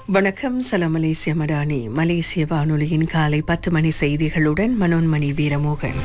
வணக்கம் சலாம் மலேசிய மடானி மலேசிய வானொலியின் காலை பத்து மணி செய்திகளுடன் மனோன்மணி வீரமோகன்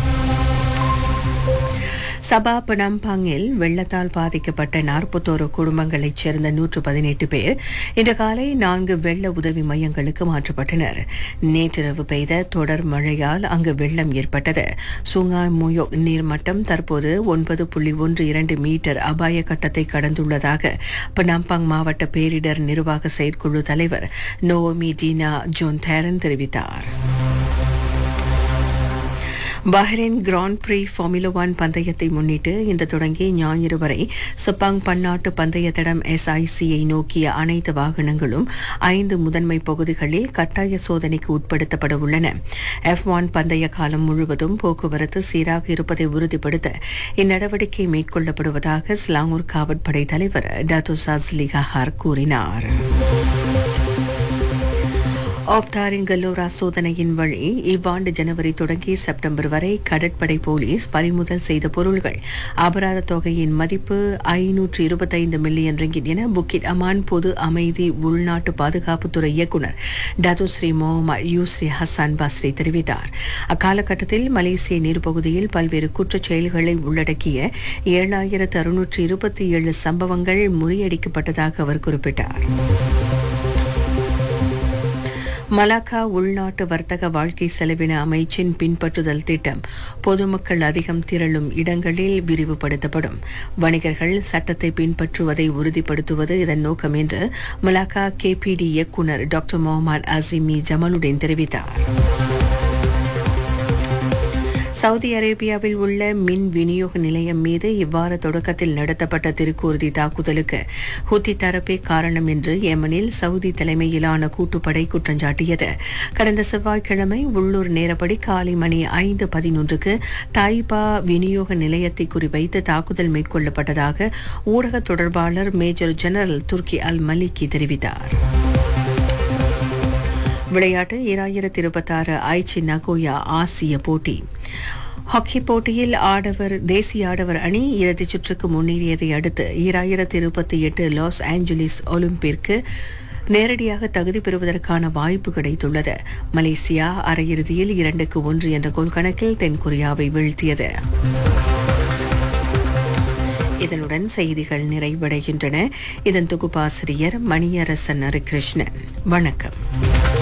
சபா பனாம்பாங்கில் வெள்ளத்தால் பாதிக்கப்பட்ட நாற்பத்தோரு குடும்பங்களைச் சேர்ந்த நூற்று பதினெட்டு பேர் இன்று காலை நான்கு வெள்ள உதவி மையங்களுக்கு மாற்றப்பட்டனர் நேற்றிரவு பெய்த தொடர் மழையால் அங்கு வெள்ளம் ஏற்பட்டது சுங்காய் முயோ நீர்மட்டம் தற்போது ஒன்பது புள்ளி ஒன்று இரண்டு மீட்டர் அபாய கட்டத்தை கடந்துள்ளதாக பனாம்பாங் மாவட்ட பேரிடர் நிர்வாக செயற்குழு தலைவர் நோமி டீனா ஜோன் தேரன் தெரிவித்தார் Bahrain Grand Prix Formula One பந்தயத்தை முன்னிட்டு இன்று தொடங்கி ஞாயிறு வரை சப்பாங் பன்னாட்டு பந்தய தடம் எஸ்ஐசியை நோக்கிய அனைத்து வாகனங்களும் ஐந்து முதன்மை பகுதிகளில் கட்டாய சோதனைக்கு உட்படுத்தப்பட உள்ளன எஃப் ஒன் பந்தய காலம் முழுவதும் போக்குவரத்து சீராக இருப்பதை உறுதிப்படுத்த இந்நடவடிக்கை மேற்கொள்ளப்படுவதாக ஸ்லாங்கூர் காவற்படை தலைவர் டாத்து சாஸ்லி கஹார் கூறினார் ஆப்தாரின் கல்லோரா சோதனையின் வழி இவ்வாண்டு ஜனவரி தொடங்கி செப்டம்பர் வரை கடற்படை போலீஸ் பறிமுதல் செய்த பொருள்கள் அபராத தொகையின் மதிப்பு ஐநூற்று இருபத்தைந்து மில்லியன் ரிங்கிட் என புக்கிட் அமான் பொது அமைதி உள்நாட்டு பாதுகாப்புத்துறை இயக்குநர் டதுஸ்ரீ முகமது யூஸ்ரி ஹசான் பாஸ்ரி தெரிவித்தார் அக்காலகட்டத்தில் மலேசிய நீர்ப்பகுதியில் பல்வேறு குற்றச் செயல்களை உள்ளடக்கிய ஏழாயிரத்து அறுநூற்று இருபத்தி ஏழு சம்பவங்கள் முறியடிக்கப்பட்டதாக அவர் குறிப்பிட்டார் மலாக்கா உள்நாட்டு வர்த்தக வாழ்க்கை செலவின அமைச்சின் பின்பற்றுதல் திட்டம் பொதுமக்கள் அதிகம் திரளும் இடங்களில் விரிவுபடுத்தப்படும் வணிகர்கள் சட்டத்தை பின்பற்றுவதை உறுதிப்படுத்துவது இதன் நோக்கம் என்று மலாக்கா கேபிடி இயக்குநர் டாக்டர் முகமது அசிமி ஜமாலுடன் தெரிவித்தார் சவுதி அரேபியாவில் உள்ள மின் விநியோக நிலையம் மீது இவ்வாறு தொடக்கத்தில் நடத்தப்பட்ட திருக்கூர்தி தாக்குதலுக்கு ஹுத்தி தரப்பே காரணம் என்று ஏமனில் சவுதி தலைமையிலான கூட்டுப்படை குற்றஞ்சாட்டியது கடந்த செவ்வாய்க்கிழமை உள்ளூர் நேரப்படி காலை மணி ஐந்து பதினொன்றுக்கு தாய்பா விநியோக நிலையத்தை குறிவைத்து தாக்குதல் மேற்கொள்ளப்பட்டதாக ஊடக தொடர்பாளர் major general Turki Al Maliki தெரிவித்தார் விளையாட்டு இராயிரத்தி இருபத்தாறு ஐச்சி நகோயா ஆசிய போட்டி ஹாக்கி போட்டியில் ஆடவர் தேசிய ஆடவர் அணி இறுதிச் சுற்றுக்கு முன்னேறியதை அடுத்து ஈராயிரத்தி இருபத்தி எட்டு லாஸ் ஏஞ்சலிஸ் ஒலிம்பிற்கு நேரடியாக தகுதி பெறுவதற்கான வாய்ப்பு கிடைத்துள்ளது மலேசியா அரையிறுதியில் இரண்டுக்கு ஒன்று என்ற கோல் கணக்கில் தென்கொரியாவை வீழ்த்தியது இதனுடன் செய்திகள் நிறைவடைகின்றன இதன் தொகுப்பாசிரியர் மணியரசன் ஹரிகிருஷ்ணன் வணக்கம்